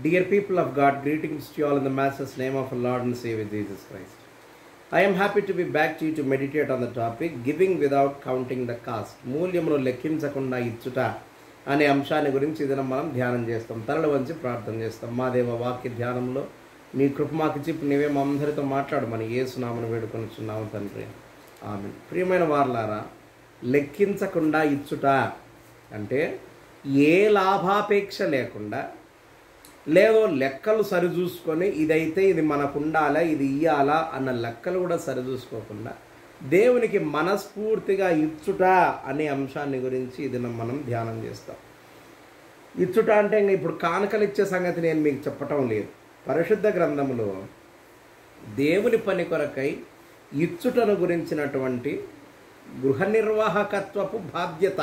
Dear people of God, greetings to you all in the Master's name of our Lord and Savior Jesus Christ. I am happy to be back to you to meditate on the topic giving without counting the cost. మూల్యమును లెక్కించకుండా ఇచ్చుట అనే అంశాన్ని గురించి ఇది మనం ధ్యానం చేస్తాం తరలి వంచి ప్రార్థన చేస్తాం మా దేవ వాక్య ధ్యానంలో నీ కృప మాకు చెప్పి నీవే మా అందరితో మాట్లాడమని ఏసునామను వేడుకొనిచున్నాము తండ్రి ఆమె ప్రియమైన వార్లారా లెక్కించకుండా ఇచ్చుట అంటే ఏ లాభాపేక్ష లేకుండా లేదో లెక్కలు సరిచూసుకొని ఇదైతే ఇది మనకు ఉండాలా ఇది ఇయ్యాలా అన్న లెక్కలు కూడా సరిచూసుకోకుండా దేవునికి మనస్ఫూర్తిగా ఇచ్చుట అనే అంశాన్ని గురించి ఇది మనం ధ్యానం చేస్తాం ఇచ్చుట అంటే ఇంక ఇప్పుడు కానుకలు ఇచ్చే సంగతి నేను మీకు చెప్పటం లేదు పరిశుద్ధ గ్రంథంలో దేవుని పని కొరకై ఇచ్చుటను గురించినటువంటి గృహ నిర్వాహకత్వపు బాధ్యత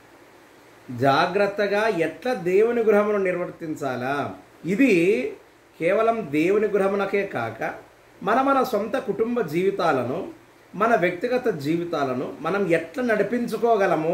జాగ్రత్తగా ఎట్లా దేవుని గృహమును నిర్వర్తించాలా ఇది కేవలం దేవుని గృహమునకే కాక మన మన సొంత కుటుంబ జీవితాలను మన వ్యక్తిగత జీవితాలను మనం ఎట్లా నడిపించుకోగలము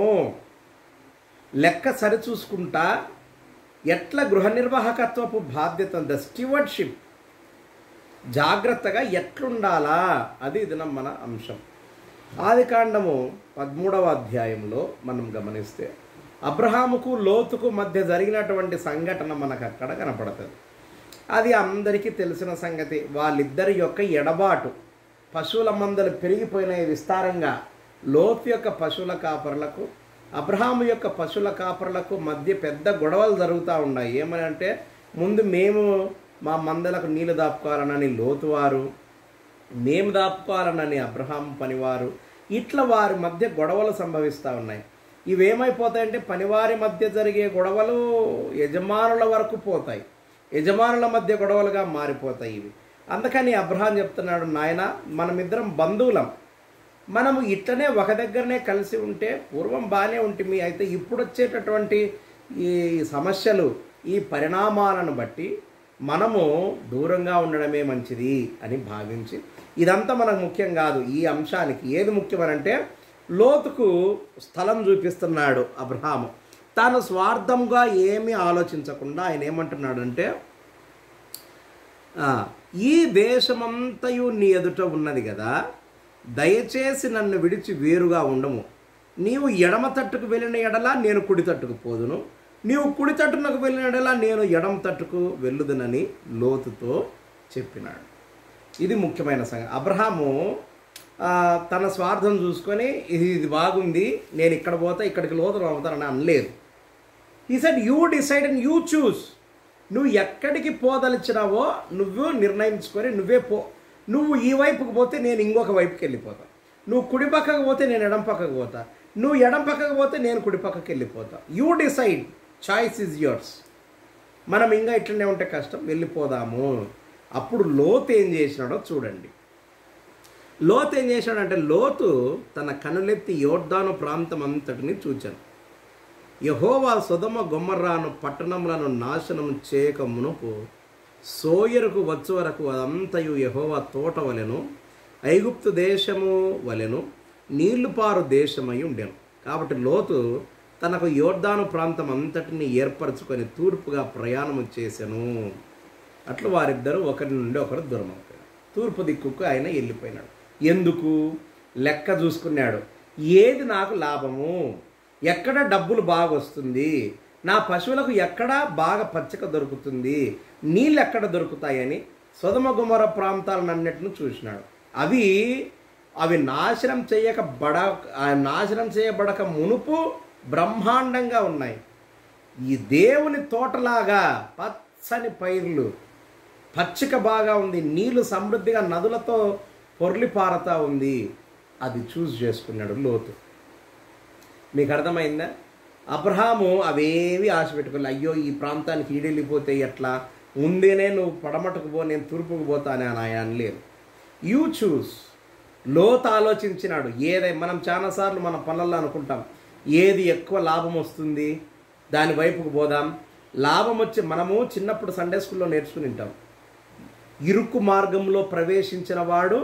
లెక్క సరిచూసుకుంటా ఎట్లా గృహ నిర్వాహకత్వపు బాధ్యత ద స్టివర్డ్షిప్ జాగ్రత్తగా ఎట్లుండాలా అది ఇది మన అంశం ఆది కాండము పదమూడవ అధ్యాయంలో మనం గమనిస్తే అబ్రహాముకు లోతుకు మధ్య జరిగినటువంటి సంఘటన మనకు అక్కడ కనపడుతుంది అది అందరికీ తెలిసిన సంగతి వాళ్ళిద్దరి యొక్క ఎడబాటు పశువుల మందలు పెరిగిపోయినాయి విస్తారంగా లోతు యొక్క పశువుల కాపరులకు అబ్రహాము యొక్క పశువుల కాపరులకు మధ్య పెద్ద గొడవలు జరుగుతూ ఉన్నాయి ఏమని అంటే ముందు మేము మా మందలకు నీళ్లు దాపుకోవాలనని లోతువారు మేము దాపుకోవాలనని అబ్రహాం పనివారు ఇట్లా వారి మధ్య గొడవలు సంభవిస్తూ ఉన్నాయి ఇవేమైపోతాయంటే పనివారి మధ్య జరిగే గొడవలు యజమానుల వరకు పోతాయి యజమానుల మధ్య గొడవలుగా మారిపోతాయి ఇవి అందుకని అబ్రహాం చెప్తున్నాడు నాయన మనమిద్దరం బంధువులం మనము ఇట్లనే ఒక దగ్గరనే కలిసి ఉంటే పూర్వం బాగానే ఉంటుంది అయితే ఇప్పుడు వచ్చేటటువంటి ఈ సమస్యలు ఈ పరిణామాలను బట్టి మనము దూరంగా ఉండడమే మంచిది అని భావించి ఇదంతా మనకు ముఖ్యం కాదు ఈ అంశానికి ఏది ముఖ్యమనంటే లోతుకు స్థలం చూపిస్తున్నాడు అబ్రహాము తాను స్వార్థంగా ఏమీ ఆలోచించకుండా ఆయన ఏమంటున్నాడంటే ఈ దేశమంతయు నీ ఎదుట ఉన్నది కదా దయచేసి నన్ను విడిచి వేరుగా ఉండము నీవు ఎడమ తట్టుకు వెళ్ళిన ఎడలా నేను కుడి తట్టుకు పోదును నీవు కుడి తట్టునకు వెళ్ళిన ఎడలా నేను ఎడమ తట్టుకు వెళ్ళుదునని లోతుతో చెప్పినాడు ఇది ముఖ్యమైన సంగతి అబ్రహాము తన స్వార్థం చూసుకొని ఇది ఇది బాగుంది నేను ఇక్కడ పోతా ఇక్కడికి లోతులు అవుతానని అనలేదు ఈ said you decide and you choose నువ్వు ఎక్కడికి పోదలిచినావో నువ్వు నిర్ణయించుకొని నువ్వే పో నువ్వు ఈ వైపుకు పోతే నేను ఇంకొక వైపుకి వెళ్ళిపోతా నువ్వు కుడి పక్కకు పోతే నేను ఎడం పక్కకు పోతా నువ్వు ఎడం పక్కకు పోతే నేను కుడి పక్కకి వెళ్ళిపోతా you decide choice is yours మనం ఇంకా ఇట్లనే ఉంటే కష్టం వెళ్ళిపోదాము అప్పుడు లోతు ఏం చేసినాడో చూడండి లోతు ఏం చేశాడంటే లోతు తన కనులెత్తి యోర్దాను ప్రాంతం అంతటిని చూచాను యహోవా సుధమ గొమ్మర్రాను పట్టణములను నాశనం చేయక మునుపు సోయరుకు వచ్చు వరకు అదంతయు యహోవా తోట వలెను ఐగుప్తు దేశము వలెను నీళ్లు పారు దేశమై ఉండెను కాబట్టి లోతు తనకు యోర్దాను ప్రాంతం అంతటిని ఏర్పరచుకొని తూర్పుగా ప్రయాణము చేశాను అట్లా వారిద్దరూ ఒకరి నుండి ఒకరు దూరం అయిపోయారు తూర్పు దిక్కుకు ఆయన వెళ్ళిపోయినాడు ఎందుకు లెక్క చూసుకున్నాడు ఏది నాకు లాభము ఎక్కడ డబ్బులు బాగా వస్తుంది నా పశువులకు ఎక్కడ బాగా పచ్చిక దొరుకుతుంది నీళ్ళు ఎక్కడ దొరుకుతాయని సుధమ గుమర ప్రాంతాలన్నిటిని చూసినాడు అవి అవి నాశనం చేయక బడ నాశనం చేయబడక మునుపు బ్రహ్మాండంగా ఉన్నాయి ఈ దేవుని తోటలాగా పచ్చని పైర్లు పచ్చిక బాగా ఉంది నీళ్లు సమృద్ధిగా నదులతో పొర్లి పారతా ఉంది అది చూస్ చేసుకున్నాడు లోతు మీకు అర్థమైందా అబ్రహాము అవేవి ఆశ పెట్టుకోలే అయ్యో ఈ ప్రాంతానికి ఈడెళ్ళిపోతే ఎట్లా ముందేనే నువ్వు పడమటకు పో నేను తూర్పుకు పోతానే అని ఆయన అనలేదు యూ చూస్ లోతు ఆలోచించినాడు ఏదై మనం చాలాసార్లు మన పనుల్లో అనుకుంటాం ఏది ఎక్కువ లాభం వస్తుంది దాని వైపుకు పోదాం లాభం వచ్చి మనము చిన్నప్పుడు సండే స్కూల్లో నేర్చుకుని ఉంటాం ఇరుకు మార్గంలో ప్రవేశించిన వాడు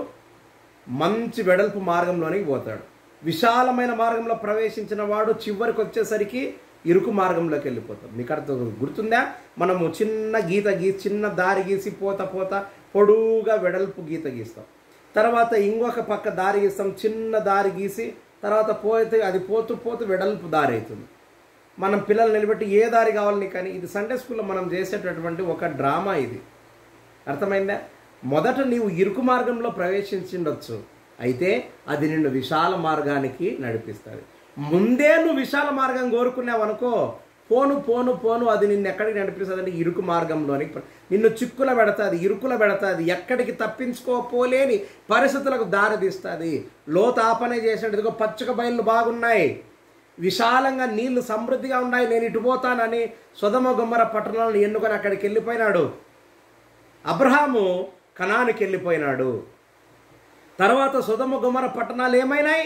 మంచి వెడల్పు మార్గంలోనికి పోతాడు విశాలమైన మార్గంలో ప్రవేశించిన వాడు చివరికి వచ్చేసరికి ఇరుకు మార్గంలోకి వెళ్ళిపోతాం మీకు అర్థం గుర్తుందా మనము చిన్న గీత గీసి చిన్న దారి గీసి పోత పోత పొడువుగా వెడల్పు గీత గీస్తాం తర్వాత ఇంకొక పక్క దారి గీస్తాం చిన్న దారి గీసి తర్వాత పోతే అది పోతూ పోతూ వెడల్పు దారి అవుతుంది మనం పిల్లలు నిలబెట్టి ఏ దారి కావాలని కానీ ఇది సండే స్కూల్లో మనం చేసేటటువంటి ఒక డ్రామా ఇది అర్థమైందా మొదట నీవు ఇరుకు మార్గంలో ప్రవేశించిండొచ్చు అయితే అది నిన్ను విశాల మార్గానికి నడిపిస్తుంది ముందే నువ్వు విశాల మార్గం కోరుకున్నావు అనుకో పోను పోను పోను అది నిన్ను ఎక్కడికి నడిపిస్తుంది అంటే ఇరుకు మార్గంలోనికి ప్ర- నిన్ను చిక్కుల పెడతాది ఇరుకుల పెడతాది ఎక్కడికి తప్పించుకోపోలేని పరిస్థితులకు దారి తీస్తుంది లోతాపనే చేసినట్టు ఇదిగో పచ్చక బయళ్ళు బాగున్నాయి విశాలంగా నీళ్లు సమృద్ధిగా ఉన్నాయి నేను ఇటు పోతానని సుధమ గుమ్మర పట్టణాలను ఎన్నుకొని అక్కడికి వెళ్ళిపోయినాడు అబ్రహాము కణానికి వెళ్ళిపోయినాడు తర్వాత సుధమ గుమ్మర పట్టణాలు ఏమైనాయి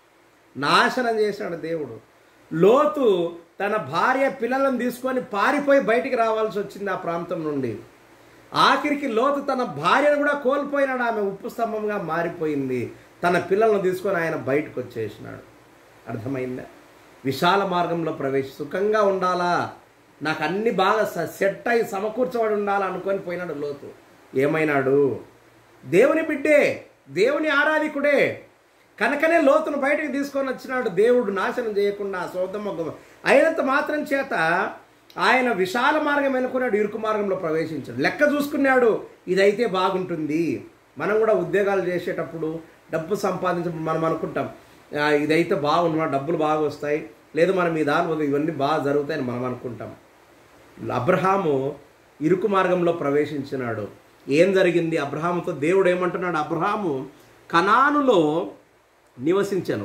నాశనం చేశాడు దేవుడు లోతు తన భార్య పిల్లలను తీసుకొని పారిపోయి బయటికి రావాల్సి వచ్చింది ఆ ప్రాంతం నుండి ఆఖరికి లోతు తన భార్యను కూడా కోల్పోయినాడు ఆమె ఉప్పు స్తంభంగా మారిపోయింది తన పిల్లలను తీసుకొని ఆయన బయటకు వచ్చేసినాడు అర్థమైందా విశాల మార్గంలో ప్రవేశి సుఖంగా ఉండాలా నాకు అన్ని బాగా స- సెట్ అయి సమకూర్చబడి ఉండాలా అనుకొని పోయినాడు లోతు ఏమైనాడు దేవుని బిడ్డే దేవుని ఆరాధికుడే కనుకనే లోతును బయటకు తీసుకొని వచ్చినాడు దేవుడు నాశనం చేయకుండా సోదమ్మ గుమ్మ అయినంత మాత్రం చేత ఆయన విశాల మార్గం ఎన్నుకున్నాడు ఇరుకు మార్గంలో ప్రవేశించాడు లెక్క చూసుకున్నాడు ఇదైతే బాగుంటుంది మనం కూడా ఉద్యోగాలు చేసేటప్పుడు డబ్బు సంపాదించడం మనం అనుకుంటాం "ఆ, ఇదైతే బాగుంది డబ్బులు బాగా వస్తాయి లేదు మనం ఈ దాని ఇవన్నీ బాగా జరుగుతాయని మనం అనుకుంటాం అబ్రహాము ఇరుకు మార్గంలో ప్రవేశించినాడు ఏం జరిగింది అబ్రహాముతో దేవుడు ఏమంటున్నాడు అబ్రహాము కనానులో నివసించను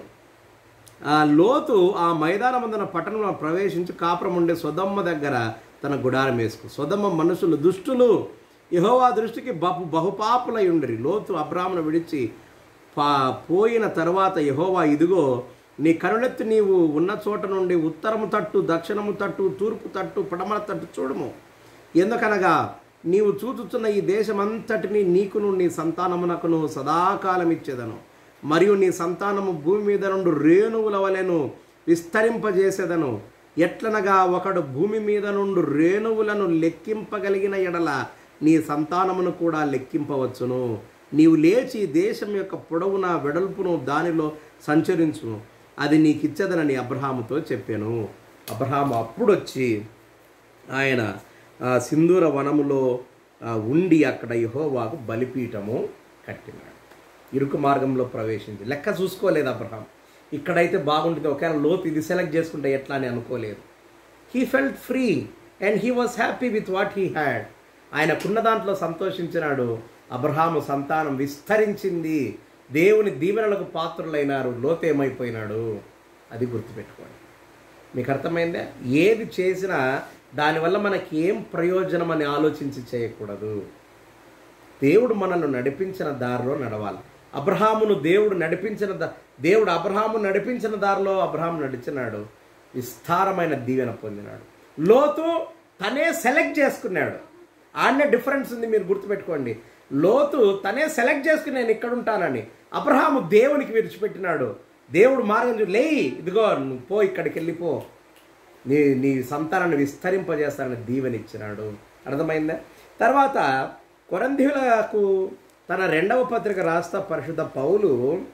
ఆ లోతు ఆ మైదానమందున పట్టణంలో ప్రవేశించి కాపురం ఉండే సొదమ్మ దగ్గర తన గుడారం వేసుకు సొదమ్మ మనుషులు దుష్టులు యెహోవా దృష్టికి బహు బహుపాపులై ఉండిరి లోతు అబ్రాహ్మను విడిచి పా పోయిన తర్వాత యెహోవా ఇదిగో నీ కరుణెత్తి నీవు ఉన్న చోట నుండి ఉత్తరము తట్టు దక్షిణము తట్టు తూర్పు తట్టు పడమర తట్టు చూడము ఎందుకనగా నీవు చూచుచున్న ఈ దేశమంతటిని నీకును నీ సంతానమునకును సదాకాలం ఇచ్చేదను మరియు నీ సంతానము భూమి మీద నుండి రేణువుల వలెను విస్తరింపజేసేదను ఎట్లనగా ఒకడు భూమి మీద నుండి రేణువులను లెక్కింపగలిగిన ఎడల నీ సంతానమును కూడా లెక్కింపవచ్చును నీవు లేచి దేశం యొక్క పొడవున వెడల్పును దానిలో సంచరించును అది నీకిచ్చదనని అబ్రహాముతో చెప్పాను అబ్రహాము అప్పుడొచ్చి ఆయన ఆ సింధూర వనములో ఆ, ఉండి అక్కడ యహోవాకు బలిపీఠము కట్టినాడు ఇరుకు మార్గంలో ప్రవేశించి లెక్క చూసుకోలేదు అబ్రహాం ఇక్కడైతే బాగుంటుంది ఒకవేళ లోతు ఇది సెలెక్ట్ చేసుకుంటే ఎట్లా అని అనుకోలేదు he felt free and he was happy with what he had ఆయనకున్న దాంట్లో సంతోషించినాడు అబ్రహాము సంతానం విస్తరించింది దేవుని దీవెనలకు పాత్రులైనారు లోతేమైపోయినాడు అది గుర్తుపెట్టుకోండి మీకు అర్థమైందా ఏది చేసినా దానివల్ల మనకి ఏం ప్రయోజనం అని ఆలోచించి చేయకూడదు దేవుడు మనల్ని నడిపించిన దారిలో నడవాలి అబ్రహామును దేవుడు నడిపించిన దా దేవుడు అబ్రహాము నడిపించిన దారిలో అబ్రహాము నడిచినాడు విస్తారమైన దీవెన పొందినాడు లోతు తనే సెలెక్ట్ చేసుకున్నాడు ఆడనే డిఫరెన్స్ ఉంది మీరు గుర్తుపెట్టుకోండి లోతు తనే సెలెక్ట్ చేసుకుని నేను ఇక్కడ ఉంటానని అబ్రహాము దేవునికి విడిచిపెట్టినాడు దేవుడు మార్గం చూ లేయి ఇదిగో నువ్వు పో ఇక్కడికి వెళ్ళిపో నీ నీ సంతానాన్ని విస్తరింపజేస్తానని దీవెనిచ్చినాడు అర్థమైందా తర్వాత కొరంధీయులకు తన రెండవ పత్రిక రాస్తా పరిశుద్ధ పౌలు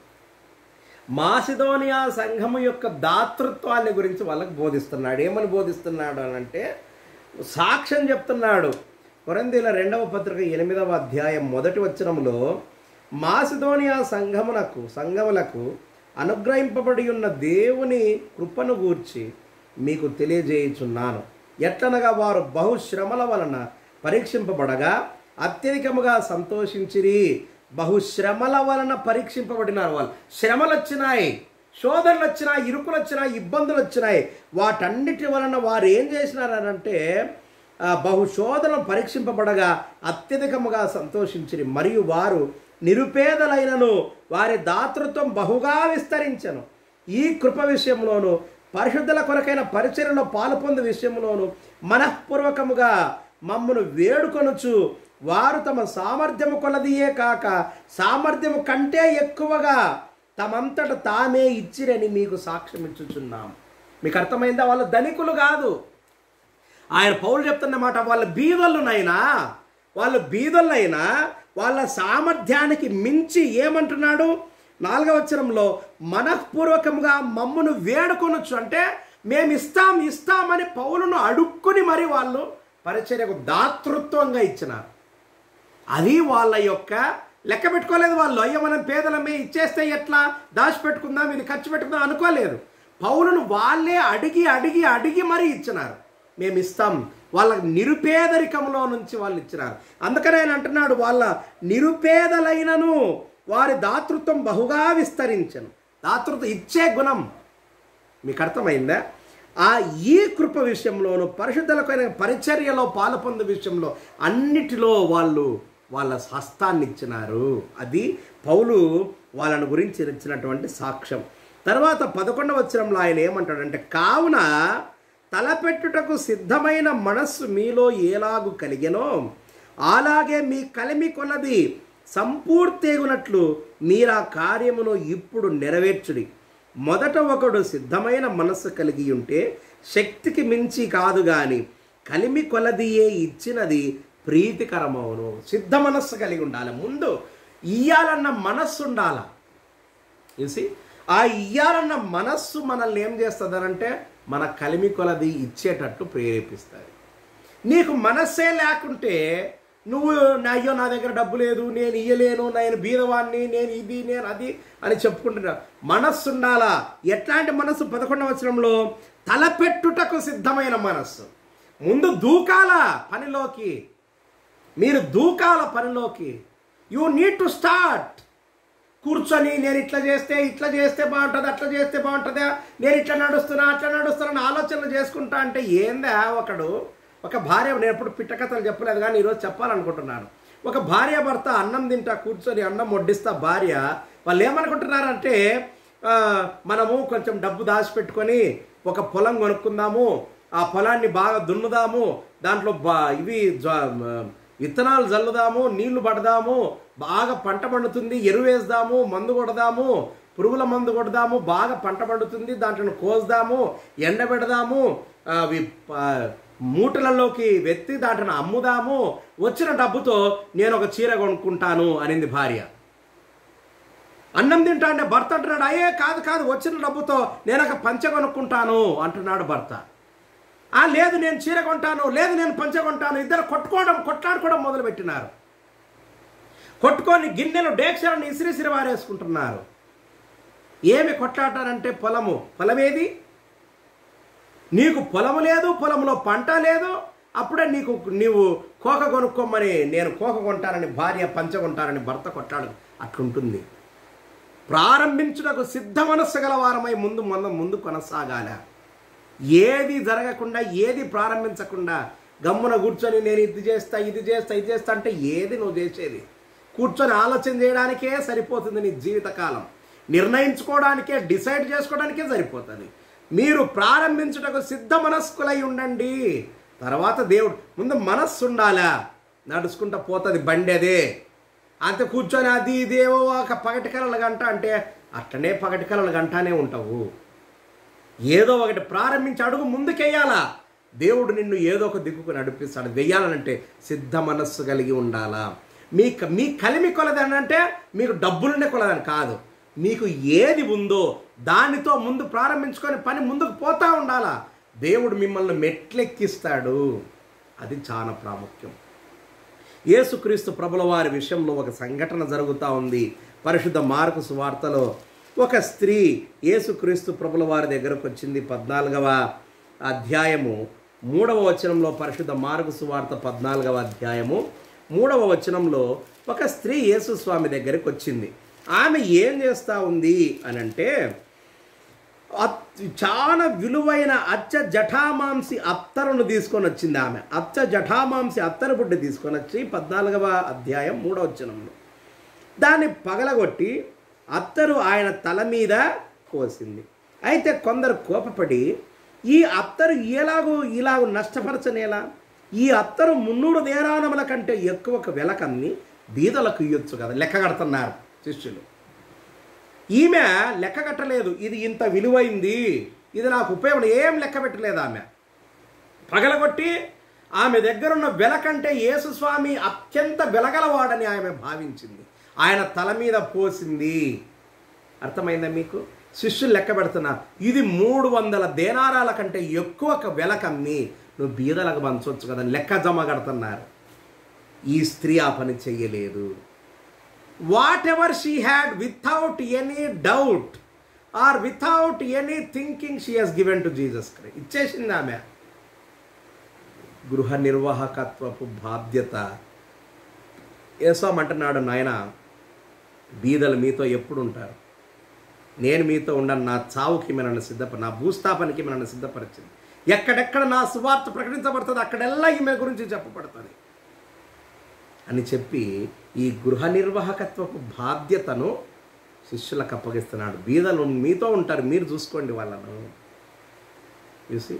మాసిదోనియా సంఘము యొక్క దాతృత్వాన్ని గురించి వాళ్ళకి బోధిస్తున్నాడు ఏమని బోధిస్తున్నాడు అని అంటే సాక్ష్యం చెప్తున్నాడు కొరందీల రెండవ పత్రిక ఎనిమిదవ అధ్యాయం మొదటి వచనంలో మాసిదోనియా సంఘమునకు సంఘములకు అనుగ్రహింపబడి ఉన్న దేవుని కృపను గూర్చి మీకు తెలియజేయుచున్నాను ఎట్లనగా వారు బహుశ్రమల వలన పరీక్షింపబడగా అత్యధికముగా సంతోషించిరి బహుశ్రమల వలన పరీక్షింపబడినారు వాళ్ళు శ్రమలు వచ్చినాయి శోధనలు వచ్చినాయి ఇరుకులు వచ్చినాయి ఇబ్బందులు వచ్చినాయి వాటన్నిటి వలన వారు ఏం చేసినారంటే ఆ, బహుశోధన పరీక్షింపబడగా అత్యధికముగా సంతోషించిరి మరియు వారు నిరుపేదలైనను వారి దాతృత్వం బహుగా విస్తరించను ఈ కృప విషయంలోను పరిశుద్ధుల కొరకైన పరిచర్యలో పాలుపొందు విషయంలోను మనఃపూర్వకముగా మమ్మను వేడుకొనుచు వారు తమ సామర్థ్యము కొలదియే కాక సామర్థ్యము కంటే ఎక్కువగా తమంతట తామే ఇచ్చిరని మీకు సాక్ష్యం ఇచ్చుచున్నాం మీకు అర్థమైందా వాళ్ళు ధనికులు కాదు ఆయన పౌలు చెప్తున్నమాట వాళ్ళ బీదలునైనా వాళ్ళ బీదలైనా వాళ్ళ సామర్థ్యానికి మించి ఏమంటున్నాడు నాలుగవ వచనంలో మనఃపూర్వకంగా మమ్మును వేడుకొనొచ్చు అంటే మేము ఇస్తాం ఇస్తామని పౌలును అడుక్కుని మరి వాళ్ళు పరిచర్యకు దాతృత్వంగా ఇచ్చినారు అది వాళ్ళ యొక్క లెక్క పెట్టుకోలేదు వాళ్ళు అయ్యో మనం పేదలమే ఇచ్చేస్తే ఎట్లా దాచిపెట్టుకుందాం ఇది ఖర్చు పెట్టుకుందాం అనుకోలేదు పౌలను వాళ్ళే అడిగి అడిగి అడిగి మరీ ఇచ్చినారు మేము ఇస్తాం వాళ్ళ నిరుపేదరికంలో నుంచి వాళ్ళు ఇచ్చినారు అందుకనే ఆయన అంటున్నాడు వాళ్ళ నిరుపేదలైనను వారి దాతృత్వం బహుగా విస్తరించను దాతృత్వం ఇచ్చే గుణం మీకు అర్థమైందా ఆ ఈ కృప విషయంలోను పరిశుద్ధులకైన పరిచర్యలో పాలుపొందు విషయంలో అన్నిటిలో వాళ్ళు వాళ్ళ హస్తాన్ని ఇచ్చినారు అది పౌలు వాళ్ళని గురించి ఇచ్చినటువంటి సాక్ష్యం తర్వాత పదకొండవ వచనంలో ఆయన ఏమంటాడంటే కావున తలపెట్టుటకు సిద్ధమైన మనస్సు మీలో ఏలాగు కలిగెనో అలాగే మీ కలిమి కొలది సంపూర్తేగునట్లు మీరా కార్యమును ఇప్పుడు నెరవేర్చుడి మొదట ఒకడు సిద్ధమైన మనస్సు కలిగి ఉంటే శక్తికి మించి కాదు గాని కలిమి కొలదియే ఇచ్చినది ప్రీతికరమవును సిద్ధ మనస్సు కలిగి ఉండాలి ముందు ఇయ్యాలన్న మనస్సు ఉండాల చూసి ఆ ఇయ్యాలన్న మనస్సు మనల్ని ఏం చేస్తుందనంటే మన కలిమి కొలది ఇచ్చేటట్టు ప్రేరేపిస్తుంది నీకు మనస్సే లేకుంటే నువ్వు నా అయ్యో నా దగ్గర డబ్బు లేదు నేను ఇయ్యలేను నేను బీదవాణ్ణి నేను ఇది నేను అది అని చెప్పుకుంటున్నా మనస్సు ఉండాలా ఎట్లాంటి మనస్సు పదకొండవ వచనంలో తలపెట్టుటకు సిద్ధమైన మనస్సు ముందు దూకాల పనిలోకి మీరు దూకాల పనిలోకి యూ నీడ్ టు స్టార్ట్ కూర్చొని నేను ఇట్లా చేస్తే ఇట్లా చేస్తే బాగుంటుంది అట్లా చేస్తే బాగుంటుందా నేను ఇట్లా నడుస్తున్నా అట్లా నడుస్తున్నా ఆలోచనలు చేసుకుంటా అంటే ఏందా ఒకడు ఒక భార్య నేను ఎప్పుడు పిట్టకథలు చెప్పలేదు కానీ ఈరోజు చెప్పాలనుకుంటున్నాను ఒక భార్య భర్త అన్నం తింటా కూర్చొని అన్నం వడ్డిస్తా భార్య వాళ్ళు ఏమనుకుంటున్నారంటే ఆ, మనము కొంచెం డబ్బు దాచిపెట్టుకొని ఒక పొలం కొనుక్కుందాము ఆ పొలాన్ని బాగా దున్నుదాము దాంట్లో బా ఇవి జ- విత్తనాలు చల్లుదాము నీళ్లు పడదాము బాగా పంట పండుతుంది ఎరువు వేద్దాము మందు కొడదాము పురుగుల మందు కొడదాము బాగా పంట పండుతుంది దాంట్లో కోసుదాము ఎండబెడదాము అవి ప- మూటలలోకి వెత్తి దాంట్లో అమ్ముదాము వచ్చిన డబ్బుతో నేను ఒక చీర కొనుక్కుంటాను అనింది భార్య అన్నం తింటా అంటే భర్త అంటున్నాడు అయ్యే కాదు కాదు వచ్చిన డబ్బుతో నేను ఒక పంచ కొనుక్కుంటాను అంటున్నాడు భర్త ఆ లేదు నేను చీర కొంటాను లేదు నేను పంచ కొంటాను ఇద్దరు కొట్టుకోవడం కొట్లాడుకోవడం మొదలుపెట్టినారు కొట్టుకొని గిన్నెలు డేక్షలను ఇసిరిసిరి వారేసుకుంటున్నారు ఏమి కొట్లాటారంటే పొలము పొలమేది నీకు పొలము లేదు పొలంలో పంట లేదు అప్పుడే నీకు నీవు కోక కొనుక్కోమని నేను కోక కొంటానని భార్య పంచ కొంటానని భర్త కొట్టాడు అట్లుంటుంది ప్రారంభించుటకు సిద్ధ మనస్సు గలవారమై ముందు ముందు ముందు కొనసాగాల ఏది జరగకుండా ఏది ప్రారంభించకుండా గమ్మున కూర్చొని నేను ఇది చేస్తా ఇది చేస్తా ఇది చేస్తా అంటే ఏది నువ్వు చేసేది కూర్చొని ఆలోచన చేయడానికే సరిపోతుంది నీ జీవితకాలం నిర్ణయించుకోవడానికే డిసైడ్ చేసుకోవడానికే సరిపోతుంది మీరు ప్రారంభించుటకు సిద్ధ మనస్కులై ఉండండి తర్వాత దేవుడు ముందు మనస్సు ఉండాలా నడుచుకుంటా పోతుంది బండి అదే అంతే కూర్చొని అది ఇదేవో ఒక పగటి కలలు గంట అంటే అట్లనే పగటి కలలు గంటానే ఉంటావు ఏదో ఒకటి ప్రారంభించి అడుగు ముందుకెయ్యాలా దేవుడు నిన్ను ఏదో ఒక దిక్కుకు నడిపిస్తాడు వెయ్యాలనంటే సిద్ధ మనస్సు కలిగి ఉండాలా మీ మీ కలిమి కొలదని అంటే మీకు డబ్బులునే కొలదని కాదు మీకు ఏది ఉందో దానితో ముందు ప్రారంభించుకొని పని ముందుకు పోతా ఉండాలా దేవుడు మిమ్మల్ని మెట్లెక్కిస్తాడు అది చాలా ప్రాముఖ్యం యేసుక్రీస్తు ప్రభుల వారి విషయంలో ఒక సంఘటన జరుగుతూ ఉంది పరిశుద్ధ మార్కు సువార్తలో ఒక స్త్రీ యేసుక్రీస్తు ప్రభుల వారి దగ్గరకు వచ్చింది పద్నాలుగవ అధ్యాయము మూడవ వచనంలో పరిశుద్ధ మార్కు సువార్త పద్నాలుగవ అధ్యాయము మూడవ వచనంలో ఒక స్త్రీ యేసు స్వామి దగ్గరికి వచ్చింది ఆమె ఏం చేస్తూ ఉంది అని అంటే అత్- చాలా విలువైన అచ్చ జఠామాంసి అత్తరును తీసుకొని వచ్చింది ఆమె అచ్చ జఠామాంసి అత్తరు బుడ్డ తీసుకొని వచ్చి పద్నాలుగవ అధ్యాయం మూడవ వచనంలో దాన్ని పగలగొట్టి అత్తరు ఆయన తల మీద కోసింది అయితే కొందరు కోపపడి ఈ అత్తరు ఎలాగూ ఇలాగూ నష్టపరచనేలా ఈ అత్తరు మున్నూరు దేరానముల కంటే ఎక్కువ వెలకమ్మి బీదలకు ఇయ్యొచ్చు కదా లెక్క కడుతున్నారు శిష్యులు ఈమె లెక్క కట్టలేదు ఇది ఇంత విలువైంది ఇది నాకు ఉపయోగం ఏం లెక్క పెట్టలేదు ఆమె పగలగొట్టి ఆమె దగ్గరున్న వెల కంటే యేసుస్వామి అత్యంత వెలగలవాడని ఆమె భావించింది ఆయన తల మీద పోసింది అర్థమైందా మీకు శిష్యులు లెక్క పెడుతున్నారు ఇది మూడు వందల దేనారాల కంటే ఎక్కువ వెల కమ్మి నువ్వు బీదలకు పంచవచ్చు కదా లెక్క జమ కడుతున్నారు ఈ స్త్రీ ఆ పని చెయ్యలేదు whatever she had without any doubt or without any thinking she has given to Jesus Christ ఇచ్చేసింది ఆమె గృహ నిర్వాహకత్వపు బాధ్యత ఏసామంటున్నాడు నాయన బీదలు మీతో ఎప్పుడు ఉంటారు నేను మీతో ఉండను నా చావుకి నన్ను సిద్ధప నా భూస్థాపనకి నన్ను సిద్ధపరిచింది ఎక్కడెక్కడ నా సువార్త ప్రకటించబడుతుంది అక్కడెల్లా ఈమె గురించి చెప్పబడుతుంది అని చెప్పి ఈ గృహ నిర్వాహకత్వపు బాధ్యతను శిష్యులకు అప్పగిస్తున్నాడు బీదలు మీతో ఉంటారు మీరు చూసుకోండి వాళ్ళను చూసి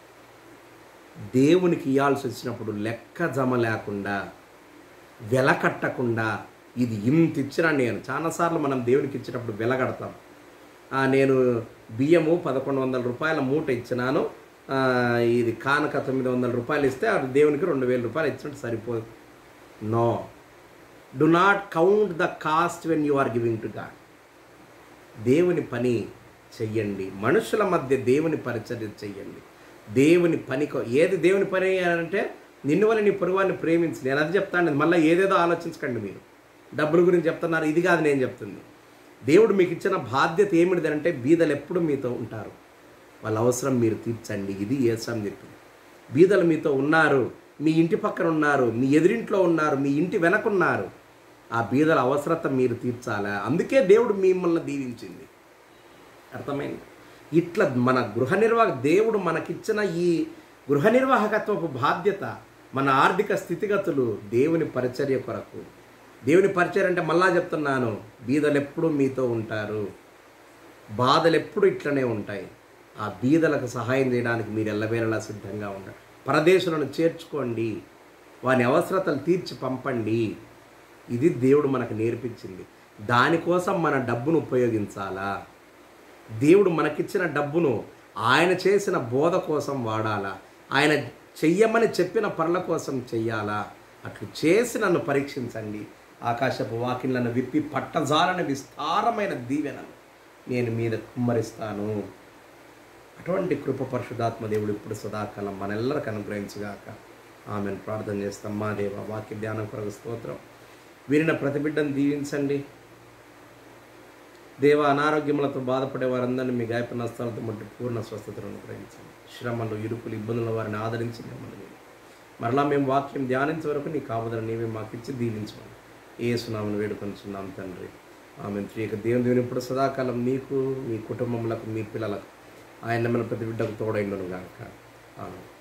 దేవునికి ఇవ్వాల్సి వచ్చినప్పుడు లెక్క జమ లేకుండా వెల కట్టకుండా ఇది ఇంత ఇచ్చినా నేను చాలాసార్లు మనం దేవునికి ఇచ్చేటప్పుడు వెల కడతాం ఆ, నేను బియ్యము పదకొండు వందల రూపాయల మూట ఇచ్చినాను ఆ, ఇది కానక తొమ్మిది వందల రూపాయలు ఇస్తే అది దేవునికి రెండు వేల రూపాయలు ఇచ్చినట్టు సరిపోదు no do not count the cost when you are giving to God దేవుని పని చెయ్యండి మనుషుల మధ్య దేవుని పరిచర్య చెయ్యండి దేవుని పని కో- ఏది దేవుని పని అంటే నిన్ను వల్ల నీ పొరుగువాన్ని ప్రేమించి నేను అది చెప్తాను మళ్ళీ ఏదేదో ఆలోచించకండి మీరు డబ్బుల గురించి చెప్తున్నారు ఇది కాదు నేను చెప్తుంది దేవుడు మీకు ఇచ్చిన బాధ్యత ఏమిటిది అంటే బీదలు ఎప్పుడు మీతో ఉంటారు వాళ్ళ అవసరం మీరు తీర్చండి ఇది ఏసం చెప్పింది బీదలు మీతో ఉన్నారు మీ ఇంటి పక్కన ఉన్నారు మీ ఎదురింట్లో ఉన్నారు మీ ఇంటి వెనకున్నారు ఆ బీదల అవసరత మీరు తీర్చాలా అందుకే దేవుడు మిమ్మల్ని దీవించింది అర్థమైంది ఇట్లా మన గృహ నిర్వాహక దేవుడు మనకిచ్చిన ఈ గృహ నిర్వాహకత్వపు బాధ్యత మన ఆర్థిక స్థితిగతులు దేవుని పరిచర్య కొరకు దేవుని పరిచర్య అంటే మళ్ళా చెప్తున్నాను బీదలు ఎప్పుడు మీతో ఉంటారు బాధలు ఎప్పుడు ఇట్లనే ఉంటాయి ఆ బీదలకు సహాయం చేయడానికి మీరు ఎల్లవేళలా సిద్ధంగా ఉండండి పరదేశులను చేర్చుకోండి వాని అవసరతలు తీర్చి పంపండి ఇది దేవుడు మనకు నేర్పించింది దానికోసం మన డబ్బును ఉపయోగించాలా దేవుడు మనకిచ్చిన డబ్బును ఆయన చేసిన బోధ కోసం వాడాలా ఆయన చెయ్యమని చెప్పిన పనుల కోసం చెయ్యాలా అట్లు చేసి నన్ను పరీక్షించండి ఆకాశపు వాకిళ్లను విప్పి పట్టజాలని విస్తారమైన దీవెనలు నేను మీద కుమ్మరిస్తాను అటువంటి కృప పరిశుధాత్మ దేవుడు ఇప్పుడు సదాకాలం మనెల్లరికి అనుగ్రహించుగాక ఆమెను ప్రార్థన చేస్తాం మా దేవ వాక్య ధ్యానం కొరకు స్తోత్రం వీరిన ప్రతి బిడ్డను దీవించండి దేవ అనారోగ్యములతో బాధపడే వారందరినీ మీ గాయప నష్టాలతో ముట్టి పూర్ణ స్వస్థతను అనుగ్రహించండి శ్రమలు ఇరుకులు ఇబ్బందుల వారిని ఆదరించి మిమ్మల్ని మీరు. మరలా మేము వాక్యం ధ్యానించే వరకు నీ కాపుదల నీవే మాకు ఇచ్చి దీవించమని ఏ సునామను వేడుకొనిచున్నాం తండ్రి ఆమె త్రియక దేవుని దేవుని ఇప్పుడు సదాకాలం నీకు మీ కుటుంబములకు మీ పిల్లలకు ఆయన మన ప్రతి బిడ్డకు తోడైండును గాక ఆమె